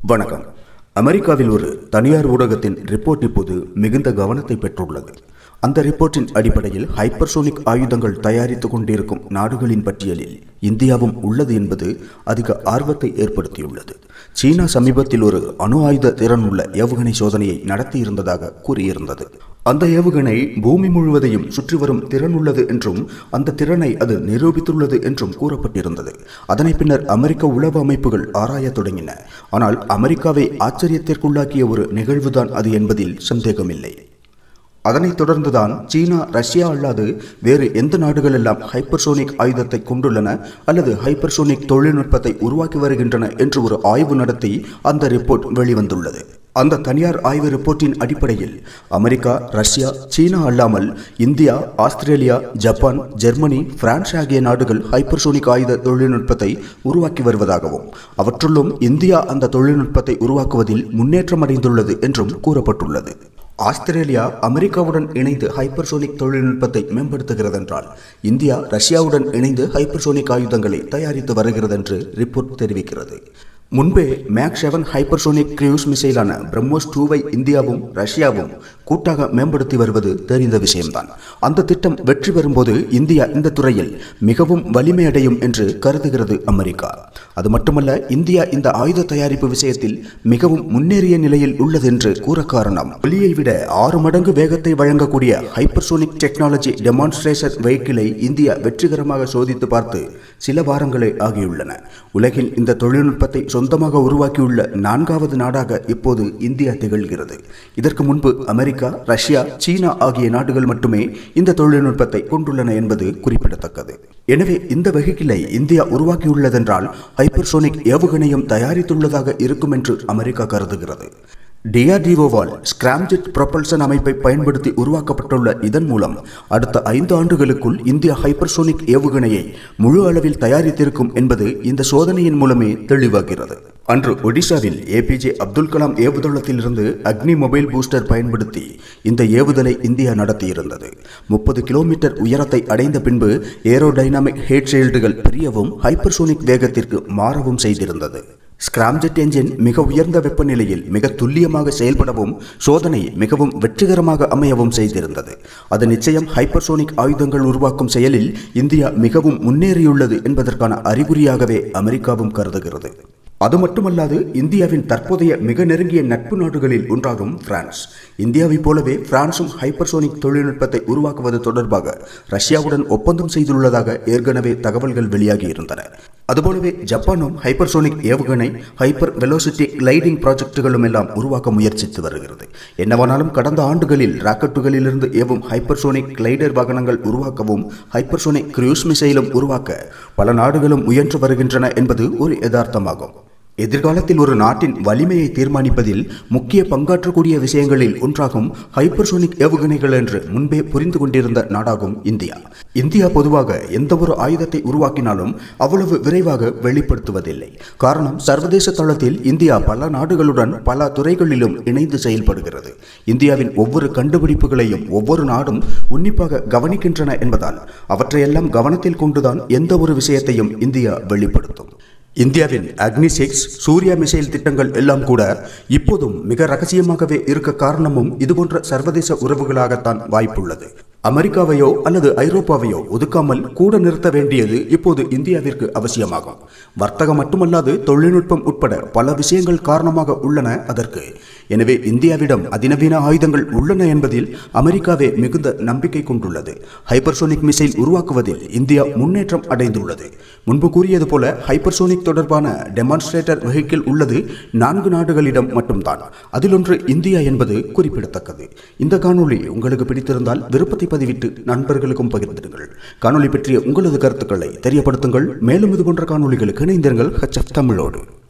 வணக்கம் அமெரிக்காவில் ஒரு தனியார் ஊடகத்தின் ரிப்போர்ட் இப்போது மிகுந்த கவனத்தை பெற்றுள்ளது அந்த ரிப்போர்ட்டின் அடிப்படையில் ஹைப்பர்சோனிக் ஆயுதங்கள் தயாரித்துக் கொண்டிருக்கும் நாடுகளின் பட்டியலில் இந்தியாவும் உள்ளது என்பது அதிக ஆர்வத்தை ஏற்படுத்தியுள்ளது சீனா சமீபத்தில் ஒரு அணு ஆயுத திறன் உள்ள ஏவுகணை சோதனையை நடத்தியிருந்ததாக கூறியிருந்தது அந்த ஏவுகணை பூமி முழுவதையும் சுற்றி வரும் திறன் உள்ளது என்றும் அந்த திறனை அது நிரூபித்துள்ளது என்றும் கூறப்பட்டிருந்தது அதனை பின்னர் அமெரிக்க உளவு அமைப்புகள் ஆராயத் தொடங்கின ஆனால் அமெரிக்காவை ஆச்சரியத்திற்குள்ளாக்கிய ஒரு நிகழ்வுதான் அது என்பதில் சந்தேகமில்லை அதனைத் தொடர்ந்துதான் சீனா ரஷ்யா அல்லாது வேறு எந்த நாடுகள் எல்லாம் ஹைப்பர்சோனிக் ஆயுதத்தை கொண்டுள்ளன அல்லது ஹைப்பர்சோனிக் தொழில்நுட்பத்தை உருவாக்கி வருகின்றன என்று ஒரு ஆய்வு நடத்தி அந்த ரிப்போர்ட் வெளிவந்துள்ளது அந்த தனியார் ஆய்வு ரிப்போர்ட்டின் அடிப்படையில் அமெரிக்கா ரஷ்யா சீனா அல்லாமல் India Australia Japan Germany France ஆகிய நாடுகள் ஹைப்பர்சோனிக் ஆயுத தொழில்நுட்பத்தை உருவாக்கி வருவதாகவும் அவற்றுள்ளும் இந்தியா அந்த தொழில்நுட்பத்தை உருவாக்குவதில் முன்னேற்றம் அடைந்துள்ளது என்றும் கூறப்பட்டுள்ளது ஆஸ்திரேலியா அமெரிக்காவுடன் இணைந்து ஹைப்பர்சோனிக் தொழில்நுட்பத்தை மேம்படுத்துகிறது என்றால் இந்தியா ரஷ்யாவுடன் இணைந்து ஹைப்பர்சோனிக் ஆயுதங்களை தயாரித்து வருகிறது என்று ரிப்போர்ட் தெரிவிக்கிறது முன்பே மேக் செவன் ஹைப்பர்சோனிக் கிரூஸ் மிசைலான பிரம்மோஸ் டூவை இந்தியாவும் ரஷ்யாவும் கூட்டாக மேம்படுத்தி வருவது தெரிந்த விஷயம்தான் அந்த திட்டம் வெற்றி பெறும்போது இந்தியா இந்த துறையில் மிகவும் வலிமையடையும் என்று கருதுகிறது அமெரிக்கா அது மட்டுமல்ல இந்தியா இந்த ஆயுத தயாரிப்பு விஷயத்தில் மிகவும் முன்னேறிய நிலையில் உள்ளது என்று கூற காரணம் ஒலியை விட ஆறு மடங்கு வேகத்தை வழங்கக்கூடிய ஹைப்பர்சோனிக் டெக்னாலஜி டெமான்ஸ்ட்ரேஷன் வெஹிக்கிளை இந்தியா வெற்றிகரமாக சோதித்து பார்த்து சில வாரங்களே ஆகியுள்ளன உலகில் இந்த தொழில்நுட்பத்தை சொந்தமாக உருவாக்கியுள்ள நான்காவது நாடாக இப்போது இந்தியா திகழ்கிறது இதற்கு முன்பு அமெரிக்கா ரஷ்யா சீனா ஆகிய நாடுகள் மட்டுமே இந்த தொழில்நுட்பத்தை கொண்டுள்ளன என்பது குறிப்பிடத்தக்கது எனவே இந்த வெஹிக்கிளை இந்தியா உருவாக்கியுள்ளதென்றால் ஹைப்பர்சோனிக் ஏவுகணையும் தயாரித்துள்ளதாக இருக்கும் என்று அமெரிக்கா கருதுகிறது டிஆர்டிஓவால் ஸ்கிராம்ஜெட் ப்ரொபல்சன் அமைப்பை பயன்படுத்தி உருவாக்கப்பட்டுள்ள இதன் மூலம் அடுத்த ஐந்து ஆண்டுகளுக்குள் இந்தியா ஹைப்பர்சோனிக் ஏவுகணையை முழு அளவில் தயாரித்திருக்கும் என்பது இந்த சோதனையின் மூலமே தெளிவாகிறது அன்று ஒடிசாவில் ஏபிஜே அப்துல் கலாம் ஏவுதளத்திலிருந்து அக்னி மொபைல் பூஸ்டர் பயன்படுத்தி இந்த ஏவுதலை இந்தியா நடத்தியிருந்தது முப்பது கிலோமீட்டர் உயரத்தை அடைந்த பின்பு ஏரோடைனாமிக் ஹேட் ஷீல்டுகள் பிரியவும் ஹைப்பர்சோனிக் வேகத்திற்கு மாறவும் செய்திருந்தது ஸ்கிராம்ஜெட் என்ஜின் மிக உயர்ந்த வெப்பநிலையில் மிக துல்லியமாக செயல்படவும் சோதனை மிகவும் வெற்றிகரமாக அமையவும் செய்திருந்தது அது நிச்சயம் ஹைப்பர்சோனிக் ஆயுதங்கள் உருவாக்கும் செயலில் இந்தியா மிகவும் முன்னேறியுள்ளது என்பதற்கான அறிகுறியாகவே அமெரிக்காவும் கருதுகிறது அது மட்டுமல்லாது இந்தியாவின் தற்போதைய மிக நெருங்கிய நட்பு நாடுகளில் ஒன்றாகும் பிரான்ஸ் இந்தியாவைப் போலவே பிரான்சும் ஹைப்பர்சோனிக் தொழில்நுட்பத்தை உருவாக்குவது தொடர்பாக ரஷ்யாவுடன் ஒப்பந்தம் செய்துள்ளதாக ஏற்கனவே தகவல்கள் வெளியாகி இருந்தன அதுபோலவே ஜப்பானும் ஹைப்பர்சோனிக் ஏவுகணை ஹைப்பர் வெலோசிட்டி கிளைடிங் ப்ராஜெக்டுகளும் எல்லாம் உருவாக்க முயற்சித்து வருகிறது என்னவானாலும் கடந்த ஆண்டுகளில் ராக்கெட்டுகளிலிருந்து ஏவும் ஹைப்பர்சோனிக் கிளைடர் வாகனங்கள் உருவாக்கவும் ஹைப்பர்சோனிக் கிரூஸ் மிசைலும் உருவாக்க பல நாடுகளும் முயன்று வருகின்றன என்பது ஒரு யதார்த்தமாகும் எதிர்காலத்தில் ஒரு நாட்டின் வலிமையை தீர்மானிப்பதில் முக்கிய பங்காற்றக்கூடிய விஷயங்களில் ஒன்றாகும் ஹைப்பர்சோனிக் ஏவுகணைகள் என்று முன்பே புரிந்து கொண்டிருந்த நாடாகும் இந்தியா இந்தியா பொதுவாக எந்த ஒரு ஆயுதத்தை உருவாக்கினாலும் அவ்வளவு விரைவாக வெளிப்படுத்துவதில்லை காரணம் சர்வதேச தளத்தில் இந்தியா பல நாடுகளுடன் பல துறைகளிலும் இணைந்து செயல்படுகிறது இந்தியாவின் ஒவ்வொரு கண்டுபிடிப்புகளையும் ஒவ்வொரு நாடும் உன்னிப்பாக கவனிக்கின்றன என்பதால் அவற்றையெல்லாம் கவனத்தில் கொண்டுதான் எந்த ஒரு விஷயத்தையும் இந்தியா வெளிப்படுத்தும் இந்தியாவின் அக்னி சிக்ஸ் சூர்யா மிசைல் திட்டங்கள் எல்லாம் கூட இப்போதும் மிக ரகசியமாகவே இருக்க காரணமும் இதுபோன்ற சர்வதேச உறவுகளாகத்தான் வாய்ப்புள்ளது அமெரிக்காவையோ அல்லது ஐரோப்பாவையோ ஒதுக்காமல் கூட நிறுத்த வேண்டியது இப்போது இந்தியாவிற்கு அவசியமாகும் வர்த்தகம் மட்டுமல்லாது தொழில்நுட்பம் உட்பட பல விஷயங்கள் காரணமாக உள்ளன அதற்கு எனவே இந்தியாவிடம் அதிநவீன ஆயுதங்கள் உள்ளன என்பதில் அமெரிக்காவே மிகுந்த நம்பிக்கை கொண்டுள்ளது ஹைப்பர்சோனிக் மிசைல் உருவாக்குவதில் இந்தியா முன்னேற்றம் அடைந்துள்ளது முன்பு கூறியது போல ஹைப்பர்சோனிக் தொடர்பான டெமான்ஸ்ட்ரேட்டர் வெஹிக்கிள் உள்ளது நான்கு நாடுகளிடம் மட்டும்தான் அதிலொன்று இந்தியா என்பது குறிப்பிடத்தக்கது இந்த காணொளி உங்களுக்கு பிடித்திருந்தால் விருப்பத்தை பதிவிட்டு நண்பர்களுக்கும் பகிர்ந்திடுங்கள் காணொளி பற்றிய உங்களது கருத்துக்களை தெரியப்படுத்துங்கள் மேலும் இது போன்ற காணொளிகளுக்கு இணைந்திருங்கள் ஹச்எஃப் தமிழோடு